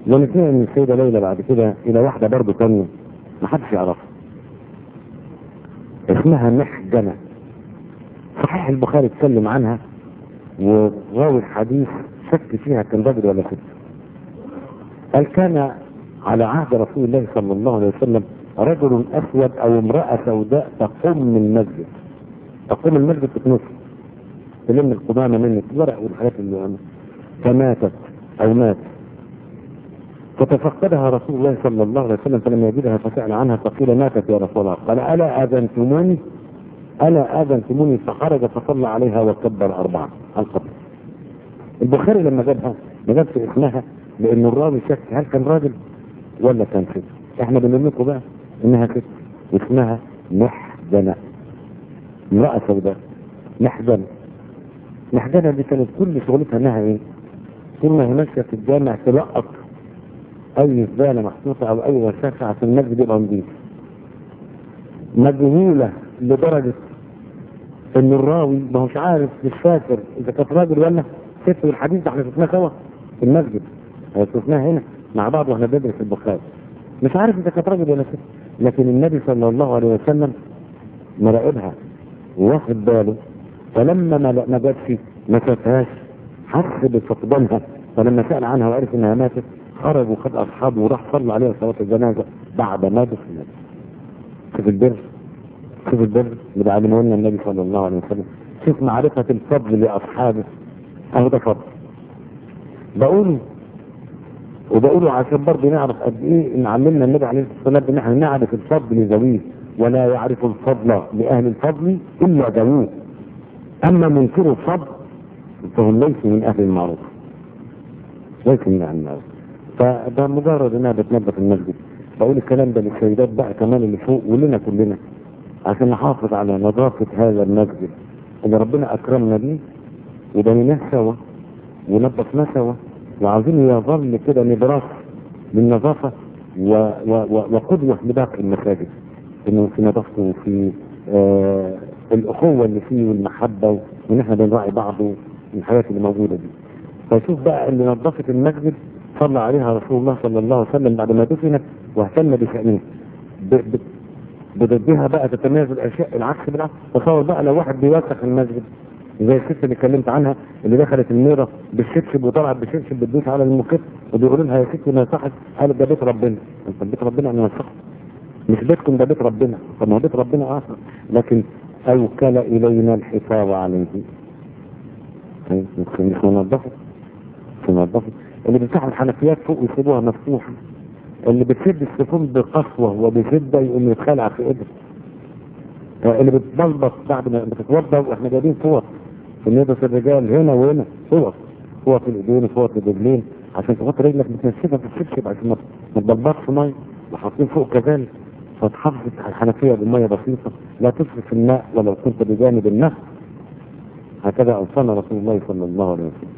ونتنقل من السيده ليلى بعد كده الى واحده برضه ثانيه ما حدش يعرفها اسمها محجنه صحيح البخاري اتكلم عنها وراوي الحديث شك فيها كان راجل ولا ست قال كان على عهد رسول الله صلى الله عليه وسلم رجل اسود او امراه سوداء تقوم من المسجد تقوم المسجد بتنص تلم القمامه منك الورق والحاجات اللي عندك فماتت او مات فتفقدها رسول الله صلى الله عليه وسلم فلم يجدها فسأل عنها فقيل ماتت يا رسول الله قال ألا آذنتموني ألا آذنتموني فخرج فصلى عليها وكبر أربعة على القبر البخاري لما جابها ما جابش اسمها لأن الراوي شك هل كان راجل ولا كان ست احنا بنقول لكم بقى انها ست اسمها محجنة امرأة سوداء محجنة محجنة دي كانت كل شغلتها انها ايه؟ طول ما هي ماشية في الجامع تلقط اي زباله محطوطه او اي وساخه عشان المسجد يبقى نظيف مجهوله لدرجه ان الراوي ما هوش عارف مش فاكر اذا كانت راجل ولا ست والحديث ده احنا شفناه سوا في المسجد شفناه هنا مع بعض واحنا بندرس البخاري مش عارف اذا كانت راجل ولا ست لكن النبي صلى الله عليه وسلم مراقبها واخد باله فلما ما ما جاتش ما شافهاش حس بفقدانها فلما سال عنها وعرف انها ماتت خرج وخد اصحابه وراح صلى عليها صلاه الجنازه بعد ما دفنت شوف البر شوف البر اللي بيعلمه لنا النبي صلى الله عليه وسلم شوف معرفه الفضل لاصحابه اهو ده فضل بقول وبقوله عشان برضه نعرف قد ايه ان علمنا النبي عليه الصلاه والسلام ان احنا نعرف الفضل لذويه ولا يعرف الفضل لاهل الفضل الا ذووه اما منكر الفضل فهم ليسوا من اهل المعروف ليسوا من اهل المعروف فده مجرد انها بتنظف المسجد بقول الكلام ده للسيدات بقى كمان اللي فوق ولنا كلنا عشان نحافظ على نظافة هذا المسجد اللي ربنا أكرمنا بيه وبنيناه سوا ونظفناه سوا وعاوزين يظل كده نبراس للنظافة و و و وقدوة لباقي المساجد انه في نظافته وفي آه الأخوة اللي فيه والمحبة وإن احنا بنراعي بعض والحاجات اللي موجودة دي فشوف بقى اللي نظفت المسجد صلى عليها رسول الله صلى الله عليه وسلم بعد ما دفنت واهتم بشأنها بضدها بقى تتميز الاشياء العكس بالعكس تصور بقى لو واحد بيوسخ المسجد زي الست اللي اتكلمت عنها اللي دخلت النيره بالشبشب وطلعت بالشبشب بتدوس على المكت وبيقولوا لها يا ستي ما يصحش قالت ده بيت ربنا انت بيت ربنا انا وسخت مش بيتكم ده بيت ربنا طب ما هو بيت ربنا اخر لكن اوكل الينا الحفاظ عليه مش منظفه مش منظفه اللي بيفتحوا الحنفيات فوق يسيبوها مفتوحه اللي بتسد السفن بقسوه وبشده يقوم يتخلع في ايده اللي بتبلبط بعد ما بتتوضا واحنا جايبين صور في نيضة الرجال هنا وهنا صور صور في الايدين وصور في الرجلين عشان تحط رجلك متنسفه في الشبشب عشان ما تبلبطش ميه وحاطين فوق كذلك فتحافظ الحنفيه بميه بسيطه لا تسرف الماء ولو كنت بجانب النهر هكذا اوصانا رسول الله صلى الله عليه وسلم